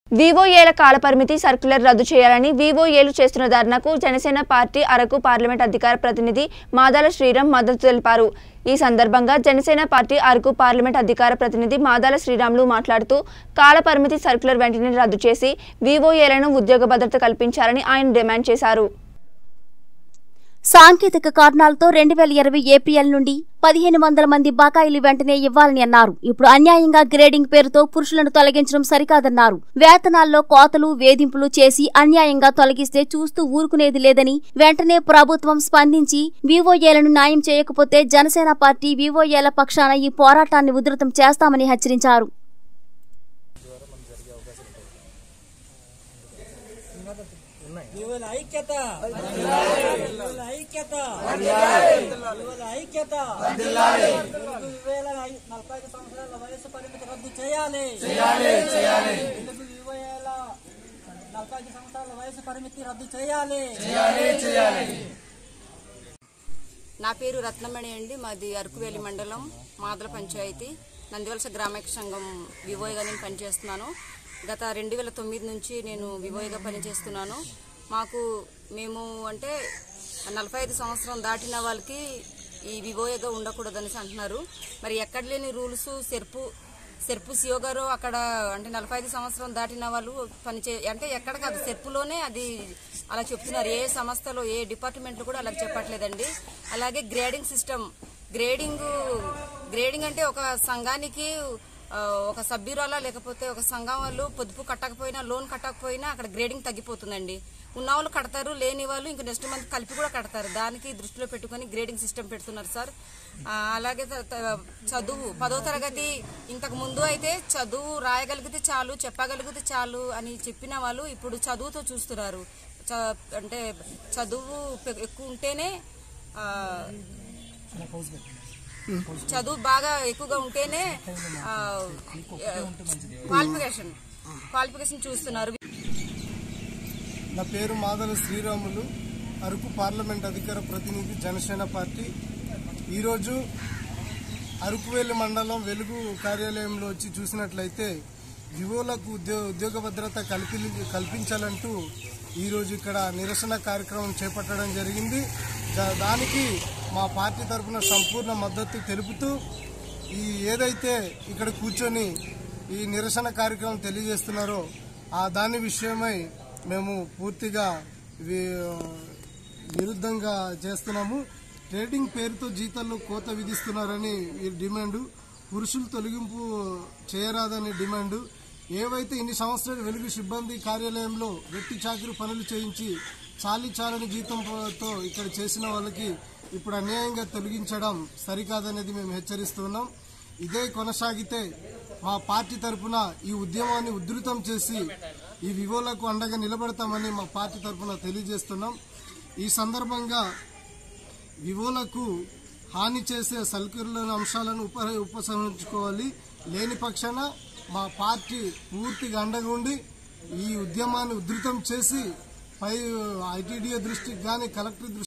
వివోఏల కాలపరిమితి సర్క్యులర్ రద్దు చేయాలని వివోఏలు చేస్తున్న ధర్నాకు జనసేన పార్టీ అరకు పార్లమెంట్ అధికార ప్రతినిధి మాదాల శ్రీరామ్ మద్దతు తెలిపారు ఈ సందర్భంగా జనసేన పార్టీ అరకు పార్లమెంట్ అధికార ప్రతినిధి మాదాల శ్రీరాములు మాట్లాడుతూ కాలపరిమితి సర్క్యులర్ వెంటనే రద్దు చేసి వివోఏలను ఉద్యోగ భద్రత కల్పించాలని ఆయన డిమాండ్ చేశారు సాంకేతిక కారణాలతో రెండు వేల ఇరవై ఏప్రిల్ నుండి పదిహేను వందల మంది బకాయిలు వెంటనే ఇవ్వాలని అన్నారు ఇప్పుడు అన్యాయంగా గ్రేడింగ్ పేరుతో పురుషులను తొలగించడం సరికాదన్నారు వేతనాల్లో కోతలు వేధింపులు చేసి అన్యాయంగా తొలగిస్తే చూస్తూ ఊరుకునేది లేదని వెంటనే ప్రభుత్వం స్పందించి వివోఏలను న్యాయం చేయకపోతే జనసేన పార్టీ వివోఏల పక్షాన ఈ పోరాటాన్ని ఉధృతం చేస్తామని హెచ్చరించారు విలువల ఐక్యత విలువల ఐక్యత విలువల ఐక్యత తెలుగు వివేల ఐ- నలభై ఐదు సంవత్సరాల వయసు పరిమితి రద్దు చేయాలి తెలుగు వివేల నలభై ఐదు సంవత్సరాల వయసు పరిమితి రద్దు చేయాలి నా పేరు రత్నమణి అండి మాది అరకువేలి మండలం మాదల పంచాయతీ నందివలస గ్రామిక సంఘం వివోయిగా నేను పనిచేస్తున్నాను గత రెండు వేల తొమ్మిది నుంచి నేను వివోయిగా పనిచేస్తున్నాను మాకు మేము అంటే నలభై ఐదు సంవత్సరం దాటిన వాళ్ళకి ఈ వివోయిగా ఉండకూడదనేసి అంటున్నారు మరి ఎక్కడ లేని రూల్స్ సెర్పు సెర్పు సిఓ గారు అక్కడ అంటే నలభై ఐదు సంవత్సరం దాటిన వాళ్ళు పనిచే అంటే ఎక్కడ కాదు సెర్పులోనే అది అలా చెప్తున్నారు ఏ సంస్థలో ఏ డిపార్ట్మెంట్లో కూడా అలా చెప్పట్లేదండి అలాగే గ్రేడింగ్ సిస్టమ్ గ్రేడింగ్ గ్రేడింగ్ అంటే ఒక సంఘానికి ఆ, ఒక సభ్యురాలా లేకపోతే ఒక సంఘం వాళ్ళు పొదుపు కట్టకపోయినా లోన్ కట్టకపోయినా అక్కడ గ్రేడింగ్ తగ్గిపోతుందండి ఉన్న వాళ్ళు కడతారు లేని వాళ్ళు ఇంక నెక్స్ట్ మంత్ కలిపి కూడా కడతారు దానికి దృష్టిలో పెట్టుకొని గ్రేడింగ్ సిస్టమ్ పెడుతున్నారు సార్ ఆ, అలాగే త- త- చదువు పదో తరగతి ఇంతకు ముందు అయితే చదువు రాయగలిగితే చాలు చెప్పగలిగితే చాలు అని చెప్పిన వాళ్ళు ఇప్పుడు చదువుతో చూస్తున్నారు చ- అంటే చదువు పె- ఎక్కువ ఉంటేనే ఆ, చదువు బాగా ఎక్కువగా ఉంటేనే క్వాలిఫికేషన్ క్వాలిఫికేషన్ చూస్తున్నారు నా పేరు మాధవ శ్రీరాములు అరకు పార్లమెంట్ అధికార ప్రతినిధి జనసేన పార్టీ ఈరోజు అరకువేలి మండలం వెలుగు కార్యాలయంలో వచ్చి చూసినట్లయితే యువలకు ఉద్యోగ ఉద్యోగ భద్రత కల్పి కల్పించాలంటూ ఈరోజు ఇక్కడ నిరసన కార్యక్రమం చేపట్టడం జరిగింది దా- దానికి మా పార్టీ తరఫున సంపూర్ణ మద్దతు తెలుపుతూ ఈ ఏదైతే ఇక్కడ కూర్చొని ఈ నిరసన కార్యక్రమం తెలియజేస్తున్నారో ఆ దాని విషయమై మేము పూర్తిగా వి- విరుద్ధంగా చేస్తున్నాము ట్రేడింగ్ పేరుతో జీతాల్లో కోత విధిస్తున్నారని ఈ డిమాండు పురుషులు తొలగింపు చేయరాదని డిమాండు ఏవైతే ఇన్ని సంవత్సరాలు వెలుగు సిబ్బంది కార్యాలయంలో వెట్టి చాకిరి పనులు చేయించి చాలీ చాలని జీతంతో ఇక్కడ చేసిన వాళ్ళకి ఇప్పుడు అన్యాయంగా తొలగించడం సరికాదనేది మేము హెచ్చరిస్తున్నాం ఇదే కొనసాగితే మా పార్టీ తరఫున ఈ ఉద్యమాన్ని ఉధృతం చేసి ఈ వివోలకు అండగా నిలబడతామని మా పార్టీ తరఫున తెలియజేస్తున్నాం ఈ సందర్భంగా వివోలకు హాని చేసే సల్కర్లోని అంశాలను ఉప ఉపసంహరించుకోవాలి లేని పక్షాన మా పార్టీ పూర్తిగా అండగా ఉండి ఈ ఉద్యమాన్ని ఉధృతం చేసి పై ఐటీడీఏ దృష్టికి కానీ కలెక్టర్ దృష్టి